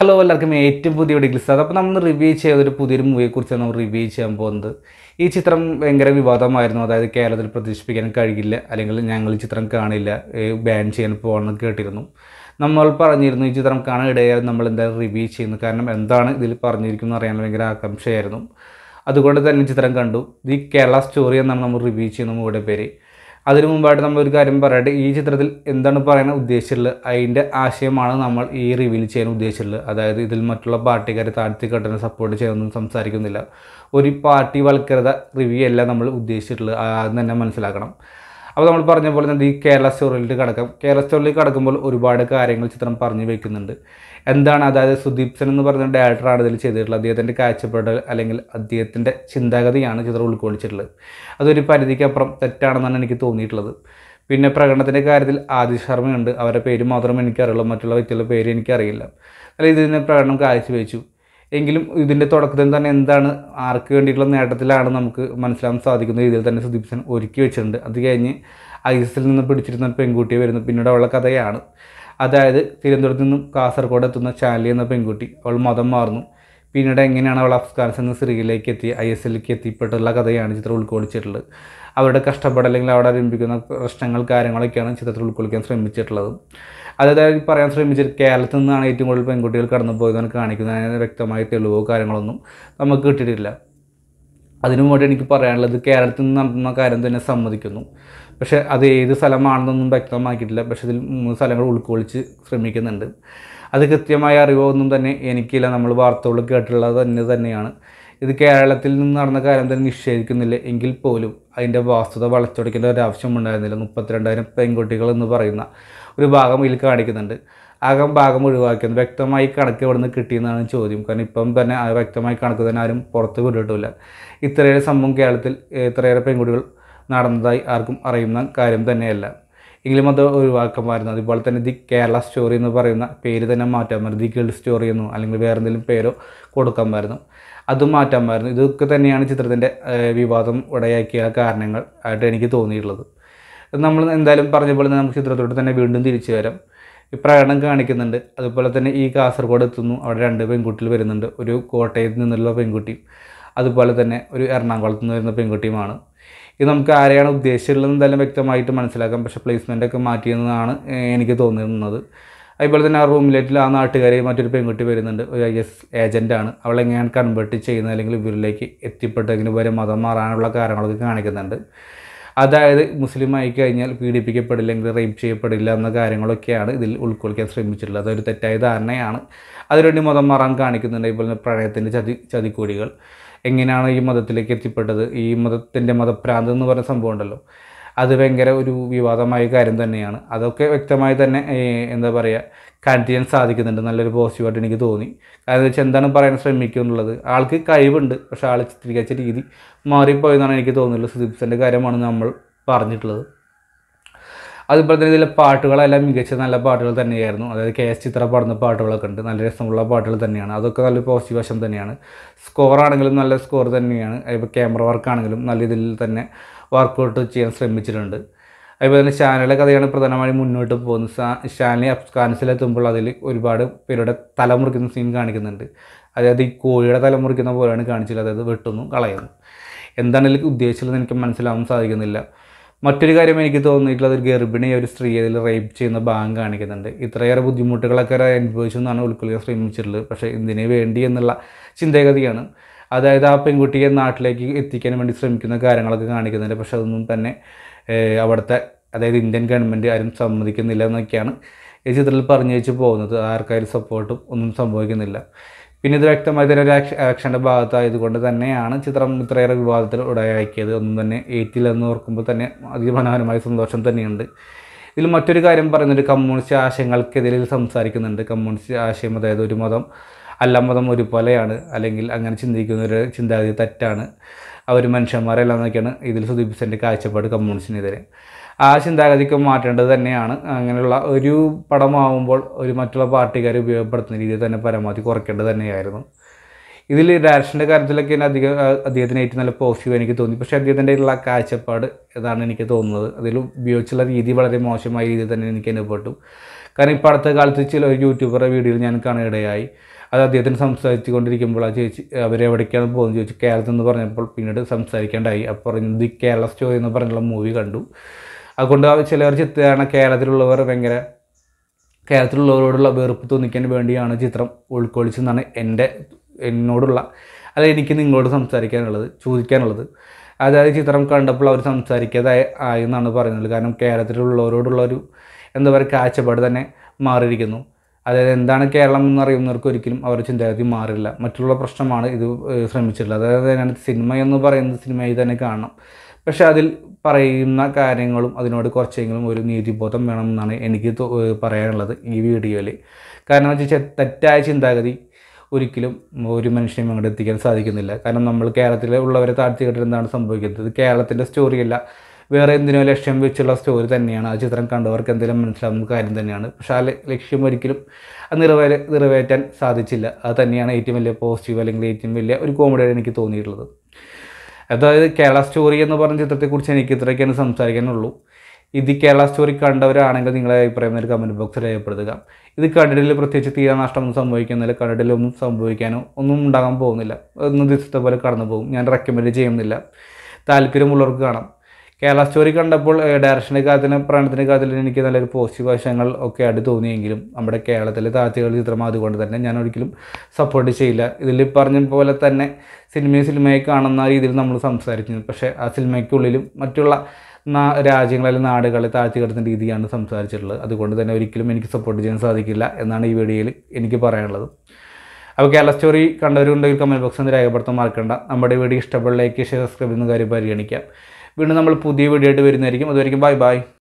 hello എല്ലാവർക്കും ഏറ്റവും പുതിയ ഡിഗ്ലിസ് അപ്പോൾ നമ്മൾ റിവ്യൂ ചെയ്തൊരു പുതിയൊരു മൂവിയെക്കുറിച്ചാണ് നമ്മൾ റിവ്യൂ ചെയ്യാൻ പോകുന്നത് ഈ ചിത്രം ഭയങ്കര വിവാദമായിരുന്നു അതായത് കേരളത്തിൽ പ്രദർശിപ്പിക്കാൻ കഴിയില്ല അല്ലെങ്കിൽ ഞങ്ങൾ ഈ ചിത്രം കാണില്ല ബാൻ ചെയ്യാൻ പോകണമെന്ന് കേട്ടിരുന്നു നമ്മൾ പറഞ്ഞിരുന്നു ഈ ചിത്രം കാണാൻ ഇടയാൽ നമ്മൾ എന്തായാലും റിവ്യൂ ചെയ്യുന്നു കാരണം എന്താണ് ഇതിൽ പറഞ്ഞിരിക്കുന്നത് അറിയാൻ ഭയങ്കര ആകാംക്ഷയായിരുന്നു അതുകൊണ്ട് തന്നെ ചിത്രം കണ്ടു ദി കേരള സ്റ്റോറി എന്നാണ് നമ്മൾ റിവ്യൂ ചെയ്യുന്ന മൂവിയുടെ പേര് അതിനു മുമ്പായിട്ട് നമ്മൾ ഒരു കാര്യം പറയട്ടെ ഈ ചിത്രത്തിൽ എന്താണ് പറയാൻ ഉദ്ദേശിച്ചിട്ടുള്ളത് അതിൻ്റെ ആശയമാണ് നമ്മൾ ഈ റിവീൽ ചെയ്യാൻ ഉദ്ദേശിച്ചിട്ടുള്ളത് അതായത് ഇതിൽ മറ്റുള്ള പാർട്ടിക്കാരെ താഴ്ത്തി കെട്ടാൻ സപ്പോർട്ട് ചെയ്യാനൊന്നും സംസാരിക്കുന്നില്ല ഒരു പാർട്ടി വൽക്കൃത റിവ്യൂ അല്ല നമ്മൾ ഉദ്ദേശിച്ചിട്ടുള്ളത് ആദ്യം തന്നെ മനസ്സിലാക്കണം അപ്പോൾ നമ്മൾ പറഞ്ഞ പോലെ തന്നെ ഈ കേരള സ്റ്റോറിയിലേക്ക് കടക്കാം കേരള സ്റ്റോറിലേക്ക് കടക്കുമ്പോൾ ഒരുപാട് കാര്യങ്ങൾ ചിത്രം പറഞ്ഞു വെക്കുന്നുണ്ട് എന്താണ് അതായത് സുദീപ് സെൻ എന്ന് പറയുന്ന ഡയറക്ടറാണ് ഇതിൽ ചെയ്തിട്ടുള്ളത് അദ്ദേഹത്തിൻ്റെ കാഴ്ചപ്പാട് അല്ലെങ്കിൽ അദ്ദേഹത്തിൻ്റെ ചിന്താഗതിയാണ് ചിത്രം ഉൾക്കൊള്ളിച്ചിട്ടുള്ളത് അതൊരു പരിധിക്കപ്പുറം തെറ്റാണെന്നാണ് എനിക്ക് തോന്നിയിട്ടുള്ളത് പിന്നെ പ്രകടനത്തിൻ്റെ കാര്യത്തിൽ ആദി ശർമ്മയുണ്ട് അവരുടെ പേര് മാത്രമേ എനിക്കറിയുള്ളൂ മറ്റുള്ള വ്യക്തികളുടെ പേര് എനിക്കറിയില്ല അല്ല ഇതിന് പ്രകടനം കാഴ്ചവെച്ചു എങ്കിലും ഇതിൻ്റെ തുടക്കത്തിൽ തന്നെ എന്താണ് ആർക്ക് വേണ്ടിയിട്ടുള്ള നേട്ടത്തിലാണ് നമുക്ക് മനസ്സിലാക്കാൻ സാധിക്കുന്ന രീതിയിൽ തന്നെ സുദീപ് സെൻ ഒരുക്കി വെച്ചിട്ടുണ്ട് അത് കഴിഞ്ഞ് ഐ എസ് എൽ നിന്ന് പിടിച്ചിരുന്ന ഒരു പെൺകുട്ടി വരുന്നു പിന്നീട് അവളുടെ കഥയാണ് അതായത് തിരുവനന്തപുരത്ത് നിന്നും കാസർഗോഡ് എത്തുന്ന ചാലി എന്ന പെൺകുട്ടി അവൾ മതം മാറുന്നു പിന്നീട് എങ്ങനെയാണ് അവൾ അഫ്ഗാനിസ്ഥാനിൽ നിന്ന് സിറിയയിലേക്ക് എത്തി ഐ എസ് എല്ലിലേക്ക് എത്തിപ്പെട്ടുള്ള കഥയാണ് ചിത്രം ഉൾക്കൊള്ളിച്ചിട്ടുള്ളത് അവരുടെ കഷ്ടപ്പാട് അല്ലെങ്കിൽ അവിടെ ആരംഭിക്കുന്ന പ്രശ്നങ്ങൾ കാര്യങ്ങളൊക്കെയാണ് ചിത്രത്തിൽ ഉൾക്കൊള്ളിക്കാൻ ശ്രമിച്ചിട്ടുള്ളത് അതായത് പറയാൻ ശ്രമിച്ചത് കേരളത്തിൽ നിന്നാണ് ഏറ്റവും കൂടുതൽ പെൺകുട്ടികൾ കടന്നു പോയതെന്ന് കാണിക്കുന്നതിന് വ്യക്തമായ തെളിവോ കാര്യങ്ങളൊന്നും നമുക്ക് കിട്ടിയിട്ടില്ല അതിനു വേണ്ടി എനിക്ക് പറയാനുള്ളത് കേരളത്തിൽ നിന്ന് നടത്തുന്ന കാര്യം തന്നെ സമ്മതിക്കുന്നു പക്ഷേ അത് ഏത് സ്ഥലമാണെന്നൊന്നും വ്യക്തമാക്കിയിട്ടില്ല പക്ഷേ ഇതിൽ മൂന്ന് സ്ഥലങ്ങൾ ഉൾക്കൊള്ളിച്ച് ശ്രമിക്കുന്നുണ്ട് അത് കൃത്യമായ അറിവോ ഒന്നും തന്നെ എനിക്കില്ല നമ്മൾ വാർത്തകൾ കേട്ടിട്ടുള്ളത് തന്നെ തന്നെയാണ് ഇത് കേരളത്തിൽ നിന്ന് നടന്ന കാര്യം തന്നെ നിഷേധിക്കുന്നില്ല എങ്കിൽ പോലും അതിൻ്റെ വാസ്തുത വളച്ചൊടിക്കേണ്ട ഒരു ആവശ്യമുണ്ടായിരുന്നില്ല മുപ്പത്തിരണ്ടായിരം പെൺകുട്ടികൾ എന്ന് പറയുന്ന ഒരു ഭാഗം ഇതിൽ കാണിക്കുന്നുണ്ട് ആകം ഭാഗം ഒഴിവാക്കിയത് വ്യക്തമായി കണക്ക് എവിടെ നിന്ന് കിട്ടിയെന്നാണ് ചോദ്യം കാരണം ഇപ്പം തന്നെ ആ വ്യക്തമായി കണക്ക് തന്നെ ആരും പുറത്ത് വിട്ടിട്ടില്ല ഇത്രയേറെ സംഭവം കേരളത്തിൽ ഇത്രയേറെ പെൺകുട്ടികൾ നടന്നതായി ആർക്കും അറിയുന്ന കാര്യം തന്നെയല്ല എങ്കിലും അത് ഒഴിവാക്കാമായിരുന്നു അതുപോലെ തന്നെ ദി കേരള സ്റ്റോറി എന്ന് പറയുന്ന പേര് തന്നെ മാറ്റാമായിരുന്നു ദി ഗേൾ സ്റ്റോറി എന്നോ അല്ലെങ്കിൽ വേറെ എന്തെങ്കിലും പേരോ കൊടുക്കാമായിരുന്നു അതും മാറ്റാമായിരുന്നു ഇതൊക്കെ തന്നെയാണ് ചിത്രത്തിൻ്റെ വിവാദം ഉടയാക്കിയ കാരണങ്ങൾ ആയിട്ട് എനിക്ക് തോന്നിയിട്ടുള്ളത് നമ്മൾ എന്തായാലും പറഞ്ഞ പോലെ തന്നെ നമുക്ക് ചിത്രത്തോട് തന്നെ വീണ്ടും തിരിച്ചു വരാം ഈ പ്രകടനം കാണിക്കുന്നുണ്ട് അതുപോലെ തന്നെ ഈ കാസർഗോഡ് എത്തുന്നു അവിടെ രണ്ട് പെൺകുട്ടികൾ വരുന്നുണ്ട് ഒരു കോട്ടയത്ത് നിന്നുള്ള പെൺകുട്ടിയും അതുപോലെ തന്നെ ഒരു എറണാകുളത്ത് നിന്ന് വരുന്ന പെൺകുട്ടിയുമാണ് ഇത് നമുക്ക് ആരെയാണ് ഉദ്ദേശിച്ചിട്ടുള്ളത് എന്തായാലും വ്യക്തമായിട്ട് മനസ്സിലാക്കാം പക്ഷേ പ്ലേസ്മെൻ്റ് ഒക്കെ മാറ്റിയെന്നാണ് എനിക്ക് തോന്നുന്നത് അതുപോലെ തന്നെ ആ റൂമിലേറ്റിൽ ആ നാട്ടുകാരെ മറ്റൊരു പെൺകുട്ടി വരുന്നുണ്ട് ഒരു ഐ എസ് ഏജൻറ്റാണ് അവളെങ്ങനെയാണ് കൺവേർട്ട് ചെയ്യുന്നത് അല്ലെങ്കിൽ ഇവരിലേക്ക് എത്തിപ്പെട്ടതിന് വരെ മതം മാറാനുള്ള കാരണങ്ങളൊക്കെ കാണിക്കുന്നുണ്ട് അതായത് മുസ്ലിം ആയി കഴിഞ്ഞാൽ പീഡിപ്പിക്കപ്പെടില്ല അല്ലെങ്കിൽ റേപ്പ് ചെയ്യപ്പെടില്ല എന്ന കാര്യങ്ങളൊക്കെയാണ് ഇതിൽ ഉൾക്കൊള്ളിക്കാൻ ശ്രമിച്ചിട്ടുള്ളത് അതൊരു തെറ്റായ ധാരണയാണ് അതിനുവേണ്ടി മതം മാറാൻ കാണിക്കുന്നുണ്ട് അതുപോലെ പ്രണയത്തിൻ്റെ ചതി ചതിക്കൂടികൾ എങ്ങനെയാണ് ഈ മതത്തിലേക്ക് എത്തിപ്പെട്ടത് ഈ മതത്തിൻ്റെ മതഭ്രാന്ത് എന്ന് പറയുന്ന സംഭവം ഉണ്ടല്ലോ അത് ഭയങ്കര ഒരു വിവാദമായ കാര്യം തന്നെയാണ് അതൊക്കെ വ്യക്തമായി തന്നെ എന്താ പറയുക കണക്ട് ചെയ്യാൻ സാധിക്കുന്നുണ്ട് നല്ലൊരു പോസിറ്റീവായിട്ട് എനിക്ക് തോന്നി കാരണം വെച്ചാൽ എന്താണ് പറയാൻ ശ്രമിക്കുക എന്നുള്ളത് ആൾക്ക് കഴിവുണ്ട് പക്ഷേ ആൾ ചിത്രീകരിച്ച രീതി മാറിപ്പോയെന്നാണ് എനിക്ക് തോന്നുന്നത് സുദീപ്സൻ്റെ കാര്യമാണ് നമ്മൾ പറഞ്ഞിട്ടുള്ളത് അതുപോലെ തന്നെ ഇതിലെ പാട്ടുകളെല്ലാം മികച്ച നല്ല പാട്ടുകൾ തന്നെയായിരുന്നു അതായത് കെ എസ് ചിത്ര പാടുന്ന പാട്ടുകളൊക്കെ ഉണ്ട് നല്ല രസമുള്ള പാട്ടുകൾ തന്നെയാണ് അതൊക്കെ നല്ല പോസിറ്റീവ് വശം തന്നെയാണ് സ്കോർ ആണെങ്കിലും നല്ല സ്കോർ തന്നെയാണ് ഇപ്പോൾ ക്യാമറ വർക്ക് ആണെങ്കിലും നല്ല ഇതിൽ തന്നെ വർക്കൗട്ട് ചെയ്യാൻ ശ്രമിച്ചിട്ടുണ്ട് അതുപോലെ തന്നെ ഷാനയുടെ കഥയാണ് പ്രധാനമായും മുന്നോട്ട് പോകുന്നത് ഷാനി അഫ്ഗാനിസ്ഥാനിലെത്തുമ്പോൾ അതിൽ ഒരുപാട് പേരുടെ തലമുറിക്കുന്ന സീൻ കാണിക്കുന്നുണ്ട് അതായത് ഈ കോഴിയുടെ തലമുറിക്കുന്ന പോലെയാണ് കാണിച്ചത് അതായത് വെട്ടുന്നു കളയുന്നു എന്താണ് ഇതിൽ ഉദ്ദേശിച്ചതെന്ന് എനിക്ക് മനസ്സിലാവാൻ സാധിക്കുന്നില്ല മറ്റൊരു കാര്യം എനിക്ക് തോന്നിയിട്ടുള്ളത് ഒരു ഗർഭിണി ഒരു സ്ത്രീ അതിൽ റേപ്പ് ചെയ്യുന്ന ഭാഗം കാണിക്കുന്നുണ്ട് ഇത്രയേറെ ബുദ്ധിമുട്ടുകളൊക്കെ അനുഭവിച്ചു എന്നാണ് ഉൾക്കൊള്ളിക്കാൻ ശ്രമിച്ചിട്ടുള്ളത് പക്ഷേ ഇതിന് വേണ്ടി എന്നുള്ള ചിന്താഗതിയാണ് അതായത് ആ പെൺകുട്ടിയെ നാട്ടിലേക്ക് എത്തിക്കാൻ വേണ്ടി ശ്രമിക്കുന്ന കാര്യങ്ങളൊക്കെ കാണിക്കുന്നുണ്ട് പക്ഷെ അതൊന്നും തന്നെ അവിടുത്തെ അതായത് ഇന്ത്യൻ ഗവൺമെൻറ് ആരും സമ്മതിക്കുന്നില്ല എന്നൊക്കെയാണ് ഈ ചിത്രത്തിൽ പറഞ്ഞു വെച്ച് പോകുന്നത് ആർക്കാരും സപ്പോർട്ടും ഒന്നും സംഭവിക്കുന്നില്ല പിന്നെ ഇത് വ്യക്തമായി തന്നെ ഒരു ആക്ഷൻ ആക്ഷൻ്റെ ഭാഗത്തായതുകൊണ്ട് തന്നെയാണ് ചിത്രം ഇത്രയേറെ വിവാദത്തിൽ ഉടയാക്കിയത് ഒന്നും തന്നെ ഏറ്റില്ലെന്ന് ഓർക്കുമ്പോൾ തന്നെ അതിമനോഹരമായ സന്തോഷം തന്നെയുണ്ട് ഇതിൽ മറ്റൊരു കാര്യം പറയുന്നത് കമ്മ്യൂണിസ്റ്റ് ആശയങ്ങൾക്കെതിരെ സംസാരിക്കുന്നുണ്ട് കമ്മ്യൂണിസ്റ്റ് ആശയം അതായത് ഒരു മതം അല്ല മതം ഒരുപോലെയാണ് അല്ലെങ്കിൽ അങ്ങനെ ചിന്തിക്കുന്ന ഒരു ചിന്താഗതി തെറ്റാണ് അവർ മനുഷ്യന്മാരെല്ലാം എന്നൊക്കെയാണ് ഇതിൽ സുദീപ് സെൻ്റെ കാഴ്ചപ്പാട് കമ്മ്യൂണിസ്റ്റിനെതിരെ ആ ചിന്താഗതിക്ക് മാറ്റേണ്ടത് തന്നെയാണ് അങ്ങനെയുള്ള ഒരു പടമാവുമ്പോൾ ഒരു മറ്റുള്ള പാർട്ടിക്കാരെ ഉപയോഗപ്പെടുത്തുന്ന രീതിയിൽ തന്നെ പരമാവധി കുറയ്ക്കേണ്ടത് തന്നെയായിരുന്നു ഇതിൽ ഡയറക്ഷൻ്റെ കാര്യത്തിലൊക്കെ അധികം അദ്ദേഹത്തിന് ഏറ്റവും നല്ല പോസിറ്റീവ് എനിക്ക് തോന്നി പക്ഷേ അദ്ദേഹത്തിൻ്റെ ഉള്ള കാഴ്ചപ്പാട് ഇതാണ് എനിക്ക് തോന്നുന്നത് അതിൽ ഉപയോഗിച്ചുള്ള രീതി വളരെ മോശമായ രീതിയിൽ തന്നെ എനിക്ക് അനുഭവപ്പെട്ടു കാരണം ഇപ്പോൾ അടുത്ത കാലത്ത് ചില ഒരു യൂട്യൂബറുടെ വീഡിയോയിൽ ഞാൻ കാണാനിടയായി അത് അദ്ദേഹത്തിന് സംസാരിച്ചു കൊണ്ടിരിക്കുമ്പോൾ ആ ചേച്ചി അവരെവിടേക്കാണ് പോകുന്നത് ചോദിച്ചു കേരളത്തിൽ നിന്ന് പറഞ്ഞപ്പോൾ പിന്നീട് സംസാരിക്കേണ്ടായി അപ്പോൾ പറയുന്നത് ഈ കേരള സ്റ്റോറി എന്ന് പറഞ്ഞുള്ള മൂവി കണ്ടു അതുകൊണ്ട് ആ ചിലർ ചിത്രമാണ് കേരളത്തിലുള്ളവർ ഭയങ്കര കേരളത്തിലുള്ളവരോടുള്ള വെറുപ്പ് തോന്നിക്കാൻ വേണ്ടിയാണ് ചിത്രം ഉൾക്കൊള്ളിച്ചെന്നാണ് എൻ്റെ എന്നോടുള്ള അതായത് എനിക്ക് നിങ്ങളോട് സംസാരിക്കാനുള്ളത് ചോദിക്കാനുള്ളത് അതായത് ചിത്രം കണ്ടപ്പോൾ അവർ സംസാരിക്കാതായി ആയി എന്നാണ് പറയുന്നത് കാരണം കേരളത്തിലുള്ളവരോടുള്ള ഒരു എന്താ പറയുക കാഴ്ചപ്പാട് തന്നെ മാറിയിരിക്കുന്നു അതായത് എന്താണ് കേരളം എന്നറിയുന്നവർക്ക് ഒരിക്കലും അവരുടെ ചിന്താഗതി മാറില്ല മറ്റുള്ള പ്രശ്നമാണ് ഇത് ഏഹ് ശ്രമിച്ചിട്ടുള്ളത് അതായത് ഞാൻ സിനിമ എന്ന് പറയുന്നത് സിനിമയിൽ തന്നെ കാണണം പക്ഷേ അതിൽ പറയുന്ന കാര്യങ്ങളും അതിനോട് കുറച്ചെങ്കിലും ഒരു നീതിബോധം വേണമെന്നാണ് എനിക്ക് തോ- ഏഹ് പറയാനുള്ളത് ഈ വീഡിയോയിൽ കാരണം എന്ന് വെച്ചാൽ തെറ്റായ ചിന്താഗതി ഒരിക്കലും ഒരു മനുഷ്യനെയും അങ്ങോട്ട് എത്തിക്കാൻ സാധിക്കുന്നില്ല കാരണം നമ്മൾ കേരളത്തിലെ ഉള്ളവരെ താഴ്ത്തി കെട്ടിട്ട് എന്താണ് സംഭവിക്കുന്നത് ഇത് കേരളത്തിൻ്റെ സ്റ്റോറിയല്ല വേറെ എന്തിനോ ലക്ഷ്യം വെച്ചുള്ള സ്റ്റോറി തന്നെയാണ് ആ ചിത്രം കണ്ടവർക്ക് എന്തെങ്കിലും മനസ്സിലാവുന്ന കാര്യം തന്നെയാണ് പക്ഷേ ആ ല- ലക്ഷ്യം ഒരിക്കലും അത് നിറവേര നിറവേറ്റാൻ സാധിച്ചില്ല അത് തന്നെയാണ് ഏറ്റവും വലിയ പോസിറ്റീവ് അല്ലെങ്കിൽ ഏറ്റവും വലിയ ഒരു കോമഡിയായിട്ട് എനിക്ക് തോന്നിയിട്ടുള്ളത് അതായത് കേരള സ്റ്റോറി എന്ന് പറഞ്ഞ ചിത്രത്തെക്കുറിച്ച് എനിക്ക് ഇത്രയൊക്കെയാണ് സംസാരിക്കാനുള്ളൂ ഇത് കേരള സ്റ്റോറി കണ്ടവരാണെങ്കിൽ നിങ്ങളുടെ അഭിപ്രായം ഒരു കമൻറ്റ് ബോക്സിൽ രേഖപ്പെടുത്തുക ഇത് കണ്ടിട്ടിൽ പ്രത്യേകിച്ച് തീരാനഷ്ടമൊന്നും സംഭവിക്കുന്നില്ല കണ്ടിട്ടിലൊന്നും സംഭവിക്കാനോ ഒന്നും ഉണ്ടാകാൻ പോകുന്നില്ല ഒന്നും ദിവസത്തെ പോലെ കടന്നു പോകും ഞാൻ റെക്കമെൻഡ് ചെയ്യുന്നില്ല താല്പര്യമുള്ളവർക്ക് കാണാം കേരള സ്റ്റോറി കണ്ടപ്പോൾ ഡയറക്ഷൻ്റെ കാര്യത്തിന് പ്രണയത്തിൻ്റെ കാര്യത്തിൽ എനിക്ക് നല്ലൊരു പോസിറ്റീവ് വശങ്ങൾ ഒക്കെ ആയിട്ട് തോന്നിയെങ്കിലും നമ്മുടെ കേരളത്തിലെ താഴ്ത്തികൾ ചിത്രം അതുകൊണ്ട് തന്നെ ഞാൻ ഒരിക്കലും സപ്പോർട്ട് ചെയ്യില്ല ഇതിൽ പറഞ്ഞ പോലെ തന്നെ സിനിമയെ സിനിമയെ കാണുന്ന രീതിയിൽ നമ്മൾ സംസാരിക്കുന്നു പക്ഷേ ആ സിനിമയ്ക്കുള്ളിലും മറ്റുള്ള നാ രാജ്യങ്ങളിലെ നാടുകളെ താഴ്ത്തി കിടത്തുന്ന രീതിയാണ് സംസാരിച്ചിട്ടുള്ളത് അതുകൊണ്ട് തന്നെ ഒരിക്കലും എനിക്ക് സപ്പോർട്ട് ചെയ്യാൻ സാധിക്കില്ല എന്നാണ് ഈ വീഡിയോയിൽ എനിക്ക് പറയാനുള്ളത് അപ്പോൾ കേരള സ്റ്റോറി കണ്ടവരുണ്ടെങ്കിൽ കമൻറ്റ് ബോക്സിൽ നിന്ന് രേഖപ്പെടുത്താൻ മറക്കണ്ട നമ്മുടെ വീഡിയോ ഇഷ്ടപ്പെട്ട ലൈക്ക് ഷെയർ സബ്സ്ക്രൈബ് എന്ന കാര്യം പരിഗണിക്കാം വീണ്ടും നമ്മൾ പുതിയ വീഡിയോ ആയിട്ട് വരുന്നതായിരിക്കും അതുവരെയും ബൈ ബൈ